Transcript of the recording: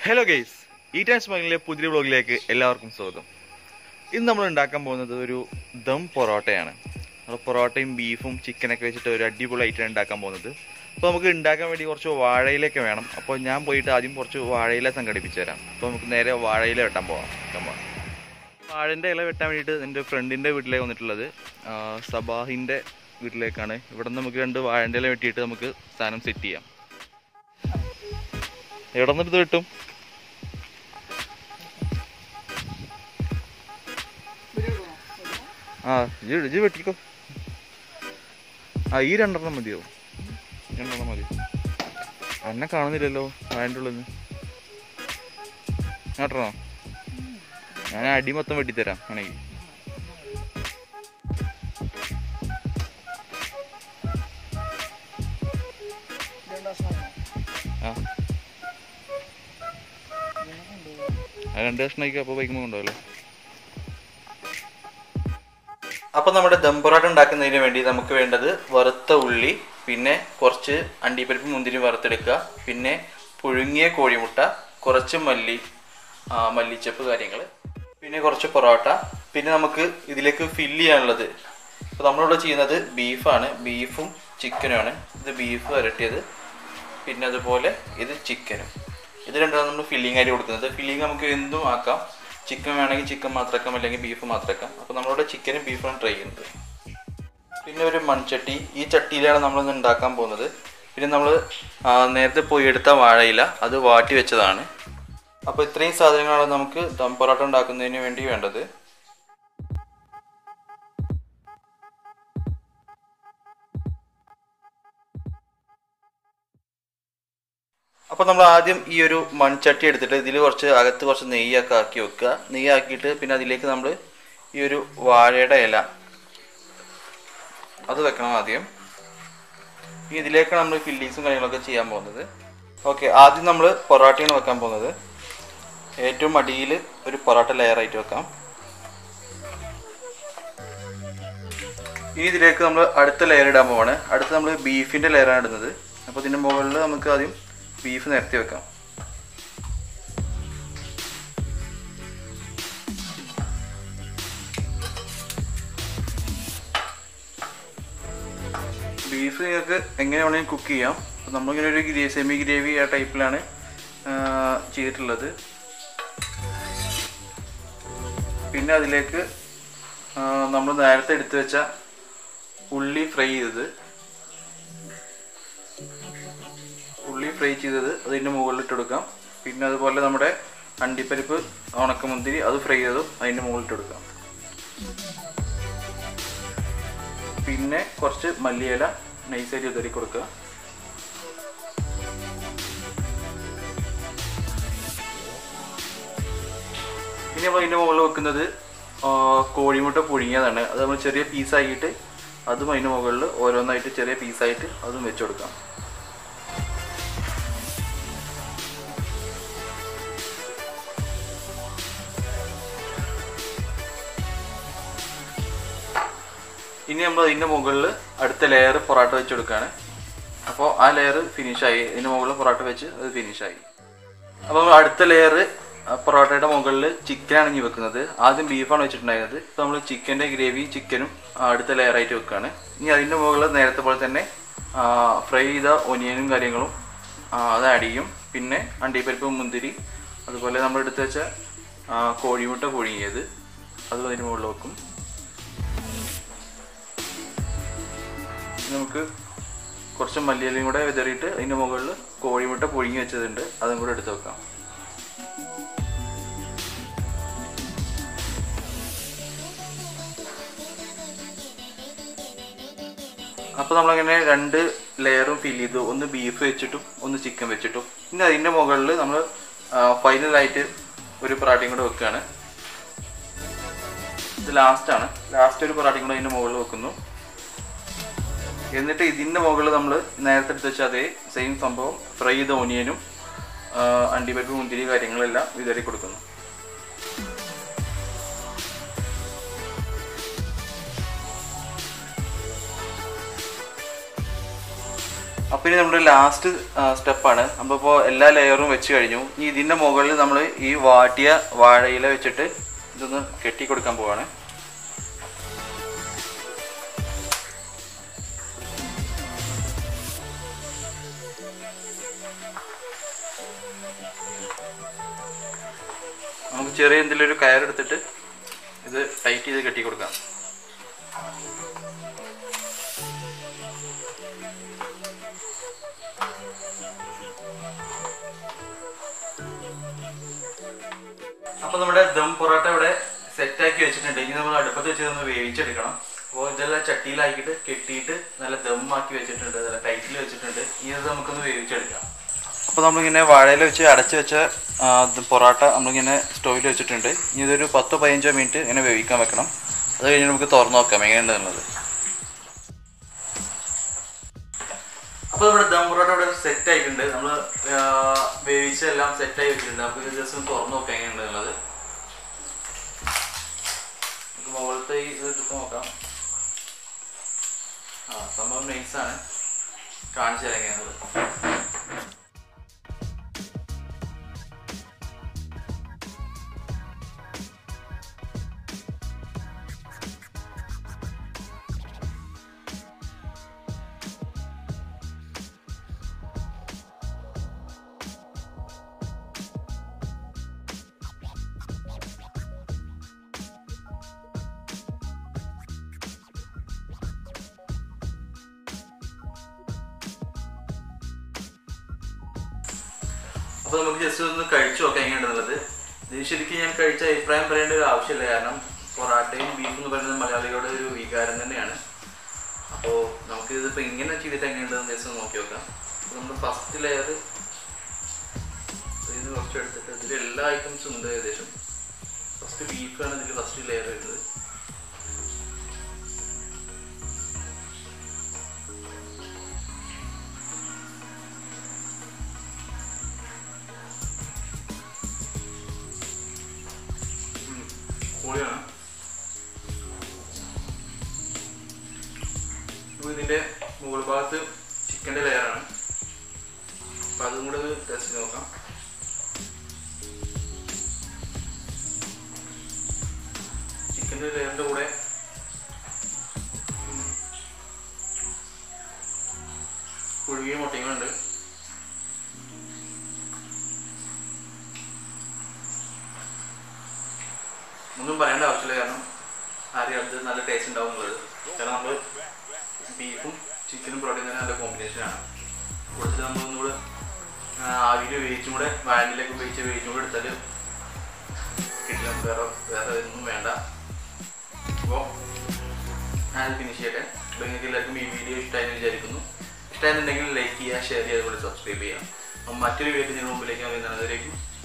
hello guys ഈ time സ്മൈലിലെ പുതിയ വ്ളോഗിലേക്ക് എല്ലാവർക്കും സ്വാഗതം ഇന്ന് നമ്മൾ ഉണ്ടാക്കാൻ പോകുന്നത് ഒരു ദം പൊറോട്ടയാണ് നമ്മൾ പൊറോട്ടയും ബീഫും ചിക്കനൊക്കെ വെച്ചിട്ട് ഒരു അടിപൊളി ഐറ്റം ഉണ്ടാക്കാൻ പോകുന്നത് അപ്പോൾ നമുക്ക് ഉണ്ടാക്കാൻ വേണ്ടി കുറച്ച് വാഴയിലൊക്കെ വേണം അപ്പോൾ ഞാൻ പോയിട്ട് ആദ്യം കുറച്ച് വാഴയില സംഘടിപ്പിച്ചു തരാം അപ്പോൾ നമുക്ക് നേരെ വാഴയില വെട്ടാൻ പോകാം കമ്പാ വാഴൻ്റെ ഇല വെട്ടാൻ വേണ്ടിയിട്ട് എൻ്റെ ഫ്രണ്ടിൻ്റെ വീട്ടിലേക്ക് വന്നിട്ടുള്ളത് ആ, സബാഹിൻ്റെ വീട്ടിലേക്കാണ് ഇവിടെ നിന്ന് നമുക്ക് രണ്ട് വാഴൻ്റെ ഇല വെട്ടിയിട്ട് നമുക്ക് സാധനം സെറ്റ് ചെയ്യാം എവിടെ നിന്നിട്ട് കിട്ടും ആ ഇജ് ഇജ് വെട്ടിക്കോ ആ ഈ രണ്ടെണ്ണം മതിയോ രണ്ടെണ്ണം മതി എന്നെ കാണുന്നില്ലല്ലോ അതിൻ്റെ ഉള്ളിൽ കേട്ടോ ഞാൻ അടി മൊത്തം വെട്ടിത്തരാം ആണെങ്കിൽ ആ ആ രണ്ട് കഷ്ണമായിക്കും അപ്പോൾ ബൈക്കുമ്പോൾ കൊണ്ടുപോകല്ലോ അപ്പോൾ നമ്മുടെ ദം പൊറോട്ട ഉണ്ടാക്കുന്നതിന് വേണ്ടി നമുക്ക് വേണ്ടത് വറുത്ത ഉള്ളി പിന്നെ കുറച്ച് അണ്ടിപ്പരിപ്പ് മുന്തിരി വറുത്തെടുക്കുക പിന്നെ പുഴുങ്ങിയ കോഴിമുട്ട കുറച്ച് മല്ലി ആ, മല്ലിച്ചപ്പ് കാര്യങ്ങൾ പിന്നെ കുറച്ച് പൊറോട്ട പിന്നെ നമുക്ക് ഇതിലേക്ക് ഫില്ല് ചെയ്യാനുള്ളത് ഇപ്പോൾ നമ്മളിവിടെ ചെയ്യുന്നത് ബീഫാണ് ബീഫും ചിക്കനുമാണ് ഇത് ബീഫ് വരട്ടിയത് പിന്നെ അതുപോലെ ഇത് ചിക്കനും ഇത് രണ്ടാണ് നമ്മൾ ഫില്ലിംഗ് ആയിട്ട് കൊടുക്കുന്നത് ഫില്ലിംഗ് നമുക്ക് എന്തും ആക്കാം ചിക്കൻ വേണമെങ്കിൽ ചിക്കൻ മാത്രമാക്കാം അല്ലെങ്കിൽ ബീഫ് മാത്രമാക്കാം അപ്പോൾ നമ്മളിവിടെ ചിക്കനും ബീഫാണ് ട്രൈ ചെയ്യുന്നത് പിന്നെ ഒരു മൺചട്ടി ഈ ചട്ടിയിലാണ് നമ്മളിന്ന് ഉണ്ടാക്കാൻ പോകുന്നത് പിന്നെ നമ്മൾ നേരത്തെ പോയി എടുത്ത വാഴയില അത് വാട്ടി വെച്ചതാണ് അപ്പോൾ ഇത്രയും സാധനങ്ങളാണ് നമുക്ക് ദം പൊറോട്ട ഉണ്ടാക്കുന്നതിന് വേണ്ടി വേണ്ടത് അപ്പോൾ നമ്മൾ ആദ്യം ഈ ഒരു മൺചട്ടി എടുത്തിട്ട് ഇതിൽ കുറച്ച് അകത്ത് കുറച്ച് നെയ്യൊക്കെ ആക്കി വെക്കുക നെയ്യാക്കിയിട്ട് പിന്നെ അതിലേക്ക് നമ്മൾ ഈ ഒരു വാഴയുടെ ഇല അത് വെക്കണം ആദ്യം ഇനി ഇതിലേക്കാണ് നമ്മൾ ഫില്ലിങ്സും കാര്യങ്ങളൊക്കെ ചെയ്യാൻ പോകുന്നത് ഓക്കെ ആദ്യം നമ്മൾ പൊറോട്ടയാണ് വെക്കാൻ പോകുന്നത് ഏറ്റവും അടിയിൽ ഒരു പൊറോട്ട ലെയർ ആയിട്ട് വെക്കാം ഇനി ഇതിലേക്ക് നമ്മൾ അടുത്ത ലെയർ ഇടാൻ പോവാണ് അടുത്ത് നമ്മൾ ബീഫിൻ്റെ ലെയറാണ് ഇടുന്നത് അപ്പോൾ ഇതിൻ്റെ മുകളിൽ നമുക്ക് ആദ്യം ബീഫ് നിരത്തി വെക്കാം ബീഫ് നിങ്ങൾക്ക് എങ്ങനെ വേണമെങ്കിൽ കുക്ക് ചെയ്യാം അപ്പോൾ നമ്മളിങ്ങനെ ഒരു ഗ്രേ സെമി ഗ്രേവി ആ ടൈപ്പിലാണ് ആ, ചെയ്തിട്ടുള്ളത് പിന്നെ അതിലേക്ക് നമ്മൾ നേരത്തെ എടുത്തു വെച്ച ഉള്ളി ഫ്രൈ ചെയ്തത് ഉള്ളി ഫ്രൈ ചെയ്തത് അതിൻ്റെ മുകളിൽ ഇട്ട് കൊടുക്കാം പിന്നെ അതുപോലെ നമ്മുടെ അണ്ടിപ്പരിപ്പ് ഉണക്കമുന്തിരി അത് ഫ്രൈ ചെയ്തതും അതിൻ്റെ മുകളിൽ ഇട്ട് കൊടുക്കാം പിന്നെ കുറച്ച് മല്ലിയില നൈസായിട്ട് ഉതറി കൊടുക്കുക ഇനി നമ്മൾ അതിൻ്റെ മുകളിൽ വെക്കുന്നത് ആ, കോഴിമുട്ട പുഴുങ്ങിയതാണ് അത് നമ്മൾ ചെറിയ പീസാക്കിയിട്ട് അതും അതിൻ്റെ മുകളിൽ ഓരോന്നായിട്ട് ചെറിയ പീസായിട്ട് അതും വെച്ച് കൊടുക്കാം ഇനി നമ്മൾ അതിൻ്റെ മുകളിൽ അടുത്ത ലെയർ പൊറോട്ട വെച്ച് കൊടുക്കുകയാണ് അപ്പോൾ ആ ലെയർ ഫിനിഷായി ഇതിൻ്റെ മുകളിൽ പൊറോട്ട വെച്ച് അത് ഫിനിഷായി അപ്പോൾ നമ്മൾ അടുത്ത ലെയർ പൊറോട്ടയുടെ മുകളിൽ ചിക്കനാണ് ഇനി വെക്കുന്നത് ആദ്യം ബീഫാണ് വെച്ചിട്ടുണ്ടായിരുന്നത് ഇപ്പോൾ നമ്മൾ ചിക്കൻ്റെ ഗ്രേവി ചിക്കനും അടുത്ത ലെയറായിട്ട് വെക്കുകയാണ് ഇനി അതിൻ്റെ മുകളിൽ നേരത്തെ പോലെ തന്നെ ഫ്രൈ ചെയ്ത ഒനിയനും കാര്യങ്ങളും ആ, അത് ആഡ് ചെയ്യും പിന്നെ അണ്ടിപ്പരിപ്പ് മുന്തിരി അതുപോലെ നമ്മൾ എടുത്ത് വെച്ച ആ, കോഴിമുട്ട പുഴുങ്ങിയത് അതും അതിന് മുകളിൽ വെക്കും ഇനി നമുക്ക് കുറച്ച് മല്ലിയിലയും കൂടെ വിതറിയിട്ട് അതിൻ്റെ മുകളിൽ കോഴിമുട്ട പുഴുങ്ങി വെച്ചതുണ്ട് അതും കൂടെ എടുത്ത് വെക്കാം അപ്പോൾ നമ്മളങ്ങനെ രണ്ട് ലെയറും ഫില്ല് ചെയ്തു ഒന്ന് ബീഫ് വെച്ചിട്ടും ഒന്ന് ചിക്കൻ വെച്ചിട്ടും ഇനി അതിൻ്റെ മുകളിൽ നമ്മൾ ഫൈനലായിട്ട് ഒരു പൊറാട്ടയും കൂടെ വെക്കുകയാണ് ഇത് ലാസ്റ്റാണ് ലാസ്റ്റ് ഒരു പൊറാട്ടയും കൂടെ അതിൻ്റെ മുകളിൽ വെക്കുന്നു എന്നിട്ട് ഇതിൻ്റെ മുകളിൽ നമ്മൾ നേരത്തെ എടുത്ത് വെച്ച അതേ സെയിം സംഭവം ഫ്രൈ ചെയ്ത ഒനിയനും അണ്ടിപ്പരിപ്പ് മുന്തിരി കാര്യങ്ങളെല്ലാം വിതറി കൊടുക്കുന്നു അപ്പോൾ അപ്പോൾ ഇനി നമ്മുടെ ലാസ്റ്റ് സ്റ്റെപ്പാണ് നമ്മളിപ്പോൾ എല്ലാ ലെയറും വെച്ച് കഴിഞ്ഞു ഇനി ഇതിൻ്റെ മുകളിൽ നമ്മൾ ഈ വാട്ടിയ വാഴയില വെച്ചിട്ട് ഇതൊന്ന് കെട്ടി കൊടുക്കാൻ പോവാണ് നമുക്ക് ചെറിയ എന്തെങ്കിലും ഒരു കയറെടുത്തിട്ട് ഇത് ടൈറ്റ് ചെയ്ത് കെട്ടി കൊടുക്കാം അപ്പോൾ നമ്മുടെ ദം പൊറോട്ട ഇവിടെ സെറ്റാക്കി വെച്ചിട്ടുണ്ട് ഇനി നമ്മൾ അടുപ്പത്ത് വെച്ച് ഒന്ന് വേവിച്ചെടുക്കണം അപ്പോൾ ഇതെല്ലാം ചട്ടിയിലാക്കിയിട്ട് കെട്ടിയിട്ട് നല്ല ദമ്മാക്കി വെച്ചിട്ടുണ്ട് നല്ല ടൈറ്റിൽ വെച്ചിട്ടുണ്ട് ഇനി ഇത് നമുക്കൊന്ന് വേവിച്ചെടുക്കാം അപ്പോൾ നമ്മളിങ്ങനെ വാഴയില വെച്ച് അടച്ച് വെച്ച ആ, ഇത് പൊറോട്ട നമ്മളിങ്ങനെ സ്റ്റോവിൽ വെച്ചിട്ടുണ്ട് ഇനി ഇതൊരു പത്തോ പതിനഞ്ചോ മിനിറ്റ് ഇങ്ങനെ വേവിക്കാൻ വെക്കണം അത് കഴിഞ്ഞ് നമുക്ക് തുറന്ന് നോക്കാം എങ്ങനെയുണ്ടെന്നുള്ളത് അപ്പോൾ നമ്മുടെ ദം പൊറോട്ട ഇവിടെ സെറ്റ് ആയിട്ടുണ്ട് നമ്മൾ വേവിച്ചെല്ലാം സെറ്റ് ആയി വെച്ചിട്ടുണ്ട് നമുക്ക് ഇത് ജസ്റ്റ് ഒന്ന് തുറന്ന് നോക്കാം എങ്ങനെയുണ്ടെന്നുള്ളത് നമുക്ക് മുകളിലത്തെ ഈ ഇത് എടുത്ത് നോക്കാം ആ സംഭവം നൈസാണ് കാണിച്ചു തരാം എങ്ങനെയാണത് അപ്പോൾ നമുക്ക് ജസ്റ്റ് ഒന്ന് കഴിച്ചു നോക്കാം എങ്ങനെയുണ്ടെന്നുള്ളത് ഇത് ശരിക്കും ഞാൻ കഴിച്ച അഭിപ്രായം പറയേണ്ട ഒരു ആവശ്യമില്ല കാരണം പൊറാട്ടയും ബീഫ് എന്ന് പറയുന്നത് മലയാളികളുടെ ഒരു വികാരം തന്നെയാണ് അപ്പോൾ നമുക്ക് ഇതിപ്പോൾ ഇങ്ങനെ ചെയ്തിട്ട് എങ്ങനെയുണ്ടെന്ന് ജസ്റ്റ് ഒന്ന് നോക്കി നോക്കാം അപ്പോൾ നമ്മൾ ഫസ്റ്റ് ലെയർ ഇതിന് കുറച്ച് എടുത്തിട്ട് ഇതിൽ എല്ലാ ഐറ്റംസും ഉണ്ട് ഏകദേശം ഫസ്റ്റ് ബീഫാണ് ഇതിൽ ഫസ്റ്റ് ലെയർ വരുന്നത് പൊളിയാണ് അപ്പോൾ ഇതിൻ്റെ മുകൾ ഭാഗത്ത് ചിക്കൻ്റെ ലെയറാണ് അപ്പം അതും കൂടെ ഒന്ന് ടെസ്റ്റ് ചെയ്ത് നോക്കാം ചിക്കൻ്റെ ലെയറിൻ്റെ കൂടെ ഉം, പുഴുകിയ മുട്ടയുണ്ട് ഒന്നും പറയേണ്ട ആവശ്യമില്ല കാരണം അറിയാം അത് നല്ല ടേസ്റ്റ് ഉണ്ടാവും എന്നുള്ളത് കാരണം നമ്മൾ ബീഫും ചിക്കനും പ്രോട്ടീൻ തന്നെ നല്ല കോമ്പിനേഷനാണ് കൂടുതൽ നമ്മൾ ഒന്നുകൂടെ ആവിയിൽ വേവിച്ചും കൂടെ വാനിലേക്ക് ഉപയോഗിച്ച് വേവിച്ചും കൂടെ എടുത്താൽ കിട്ടില്ല വേറെ വേറെ ഒന്നും വേണ്ട അപ്പോൾ ഞാനത് ഫിനിഷ് ചെയ്യട്ടെ അപ്പോൾ നിങ്ങൾക്ക് എല്ലാവർക്കും ഈ വീഡിയോ ഇഷ്ടമായെന്ന് വിചാരിക്കുന്നു ഇഷ്ടമായെന്നുണ്ടെങ്കിൽ ലൈക്ക് ചെയ്യുക ഷെയർ ചെയ്യുക അതുപോലെ സബ്സ്ക്രൈബ് ചെയ്യുക അപ്പം മറ്റൊരു വീഡിയോ നിങ്ങൾ മുമ്പിലേക്ക് ഞാൻ വരുന്നതിലേക്കും